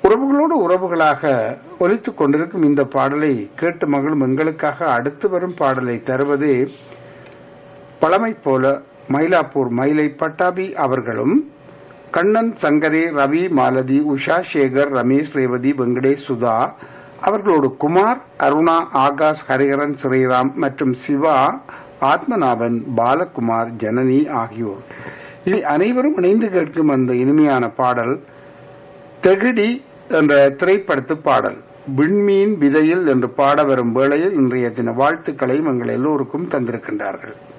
உறவுகளோடு உறவுகளாக ஒலித்துக் கொண்டிருக்கும் இந்த பாடலை கேட்டு மகளும் எங்களுக்காக அடுத்து வரும் பாடலை தருவது பழமை போல மயிலாப்பூர் மயிலை பட்டாபி அவர்களும் கண்ணன் சங்கரே ரவி மாலதி உஷா சேகர் ரமேஷ் ரேவதி வெங்கடேஷ் சுதா அவர்களோடு குமார் அருணா ஆகாஷ் ஹரிஹரன் ஸ்ரீராம் மற்றும் சிவா ஆத்மநாபன் பாலகுமார் ஜனனி ஆகியோர் இனி அனைவரும் இணைந்து கேட்கும் அந்த இனிமையான பாடல் தெகிடி என்ற திரைப்படத்து பாடல் விண்மீன் விதையில் என்று பாட வரும் வேளையில் இன்றைய தின வாழ்த்துக்களையும் எங்கள் எல்லோருக்கும் தந்திருக்கின்றார்கள்